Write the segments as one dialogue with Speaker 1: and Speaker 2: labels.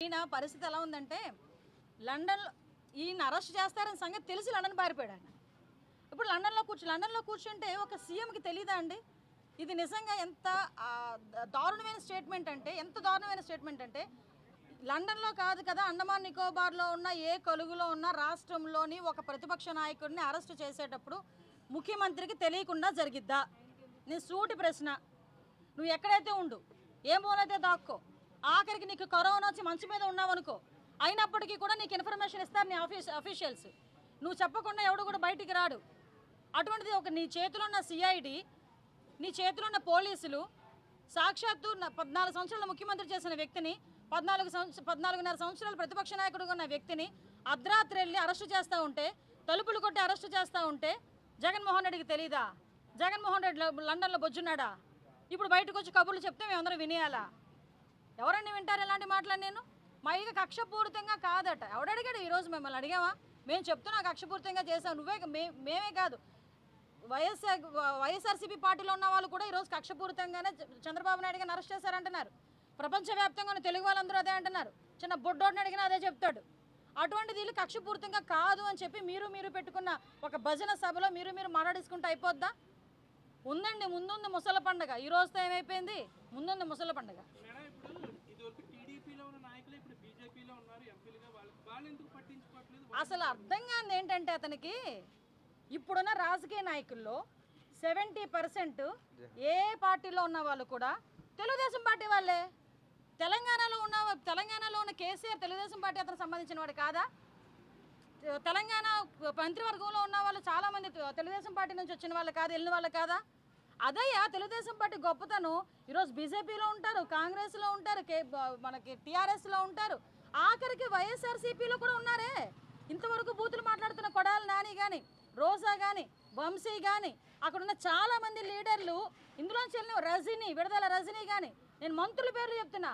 Speaker 1: ఈయన పరిస్థితి ఎలా ఉందంటే లండన్లో ఈయన అరెస్ట్ చేస్తారని సంగతి తెలిసి లండన్ పారిపోయాడు ఆయన ఇప్పుడు లండన్లో కూర్చు లండన్లో కూర్చుంటే ఒక సీఎంకి తెలియదా అండి ఇది నిజంగా ఎంత ఆ, దారుణమైన స్టేట్మెంట్ అంటే ఎంత దారుణమైన స్టేట్మెంట్ అంటే లండన్లో కాదు కదా అండమాన్ నికోబార్లో ఉన్న ఏ కొలుగులో ఉన్న రాష్ట్రంలోని ఒక ప్రతిపక్ష నాయకుడిని అరెస్ట్ చేసేటప్పుడు ముఖ్యమంత్రికి తెలియకుండా జరిగిద్దా నేను సూటి ప్రశ్న నువ్వు ఎక్కడైతే ఉండు ఏ మూలైతే దాక్కో ఆఖరికి నీకు కరోనా వచ్చి మంచి మీద ఉన్నావనుకో అయినప్పటికీ కూడా నీకు ఇన్ఫర్మేషన్ ఇస్తారు నీ ఆఫీస్ అఫీషియల్స్ నువ్వు చెప్పకుండా ఎవడు కూడా బయటికి రాడు అటువంటిది ఒక నీ చేతిలో ఉన్న సిఐడి నీ చేతిలో ఉన్న పోలీసులు సాక్షాత్తు నా- పద్నాలుగు సంవత్సరాల ముఖ్యమంత్రి చేసిన వ్యక్తిని పద్నాలుగు సంవత్సర పద్నాలుగున్నర సంవత్సరాలు ప్రతిపక్ష నాయకుడుగా ఉన్న వ్యక్తిని అర్ధరాత్రి వెళ్ళి అరెస్టు చేస్తూ ఉంటే తలుపులు కొట్టి అరెస్టు చేస్తూ ఉంటే జగన్మోహన్ రెడ్డికి తెలీదా జగన్మోహన్ రెడ్డి ల- లండన్లో బొజ్జున్నాడా ఇప్పుడు బయటకు వచ్చి కబుర్లు చెప్తే మేమందరం వినేయాలా ఎవరండి వింటారు ఇలాంటి మాటలు నేను మా ఇక కక్షపూరితంగా కాదట ఎవడడిగాడు ఈరోజు మిమ్మల్ని అడిగావా మేము చెప్తున్నా కక్షపూరితంగా చేసాం నువ్వే మే మేమే కాదు వైఎస్ఆర్ వైఎస్ఆర్సీపీ పార్టీలో ఉన్న వాళ్ళు కూడా ఈరోజు కక్షపూరితంగానే చ- చంద్రబాబు నాయుడు గారిని అరెస్ట్ చేశారంటున్నారు ప్రపంచవ్యాప్తంగా ఉన్న తెలుగు వాళ్ళందరూ అదే అంటున్నారు చిన్న బొడ్డోడిని అడిగినా అదే చెప్తాడు అటువంటిది వీళ్ళు కక్షపూరితంగా కాదు అని చెప్పి మీరు మీరు పెట్టుకున్న ఒక భజన సభలో మీరు మీరు మాట్లాడేసుకుంటే అయిపోద్దా ఉందండి ముందుంది ముసల పండగ ఈ రోజుతో ఏమైపోయింది ముందుంది ముసల పండగ
Speaker 2: మేడం ఇప్పుడు ఇదివరకు టీడీపీలో ఉన్న నాయకులు ఇప్పుడు బీజేపీలో ఉన్నారు ఎంపీలుగా వాళ్ళు వాళ్ళు ఎందుకు పట్టించుకోవట్లేదు
Speaker 1: అసలు అర్థం కాదు ఏంటంటే అతనికి ఇప్పుడున్న రాజకీయ నాయకుల్లో సెవెంటీ పర్సెంట్ ఏ పార్టీలో ఉన్న వాళ్ళు కూడా తెలుగుదేశం పార్టీ వాళ్ళే తెలంగాణలో ఉన్న తెలంగాణలో ఉన్న కేసీఆర్ తెలుగుదేశం పార్టీ అతను సంబంధించిన వాడు కాదా తెలంగాణ మంత్రివర్గంలో ఉన్న వాళ్ళు చాలామంది తెలుగుదేశం పార్టీ నుంచి వచ్చిన వాళ్ళు కాదు వెళ్ళిన వాళ్ళు కాదా అదయ్యా తెలుగుదేశం పార్టీ గొప్పతనం ఈరోజు బీజేపీలో ఉంటారు కాంగ్రెస్లో ఉంటారు కే మనకి టీఆర్ఎస్లో ఉంటారు ఆఖరికి వైఎస్ఆర్సీపీలో కూడా ఉన్నారే ఇంతవరకు బూతులు మాట్లాడుతున్న కొడాలి నాని కానీ రోజా కానీ వంశీ కానీ అక్కడ ఉన్న చాలా మంది లీడర్లు ఇందులోంచి వెళ్ళిన రజనీ విడుదల రజనీ కానీ నేను మంత్రుల పేర్లు చెప్తున్నా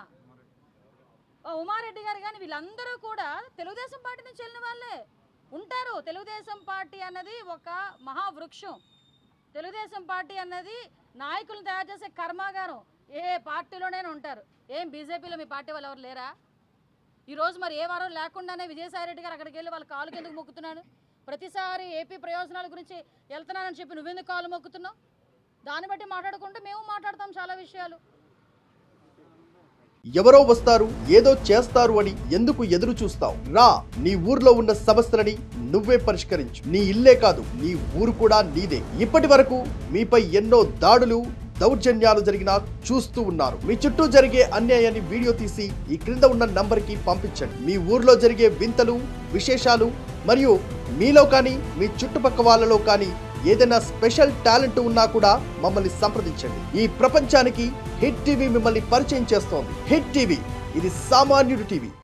Speaker 1: ఓ ఉమారెడ్డి గారు కానీ వీళ్ళందరూ కూడా తెలుగుదేశం పార్టీ నుంచి వెళ్ళిన వాళ్ళే ఉంటారు తెలుగుదేశం పార్టీ అన్నది ఒక మహావృక్షం తెలుగుదేశం పార్టీ అన్నది నాయకులను తయారు చేసే కర్మాగారం ఏ పార్టీలోనైనా ఉంటారు ఏం బీజేపీలో మీ పార్టీ వాళ్ళు ఎవరు లేరా ఈరోజు మరి ఏ వారం లేకుండానే విజయసాయి రెడ్డి గారు అక్కడికి వెళ్ళి వాళ్ళ కాలుకి ఎందుకు మొక్కుతున్నాడు ప్రతిసారి ఏపీ ప్రయోజనాల గురించి వెళ్తున్నానని చెప్పి నువ్వెందుకు కాలు మొక్కుతున్నావు దాన్ని బట్టి మాట్లాడుకుంటే మేము మాట్లాడతాం చాలా విషయాలు
Speaker 3: ఎవరో వస్తారు ఏదో చేస్తారు అని ఎందుకు ఎదురు చూస్తావు రా నీ ఊర్లో ఉన్న సమస్యలని నువ్వే పరిష్కరించు నీ ఇల్లే కాదు నీ ఊరు కూడా నీదే ఇప్పటి వరకు మీపై ఎన్నో దాడులు దౌర్జన్యాలు జరిగినా చూస్తూ ఉన్నారు మీ చుట్టూ జరిగే అన్యాయాన్ని వీడియో తీసి ఈ క్రింద ఉన్న నంబర్కి పంపించండి మీ ఊర్లో జరిగే వింతలు విశేషాలు మరియు మీలో కానీ మీ చుట్టుపక్క వాళ్ళలో కానీ ఏదైనా స్పెషల్ టాలెంట్ ఉన్నా కూడా మమ్మల్ని సంప్రదించండి ఈ ప్రపంచానికి హిట్ టీవీ మిమ్మల్ని పరిచయం చేస్తోంది హిట్ టీవీ ఇది సామాన్యుడి టీవీ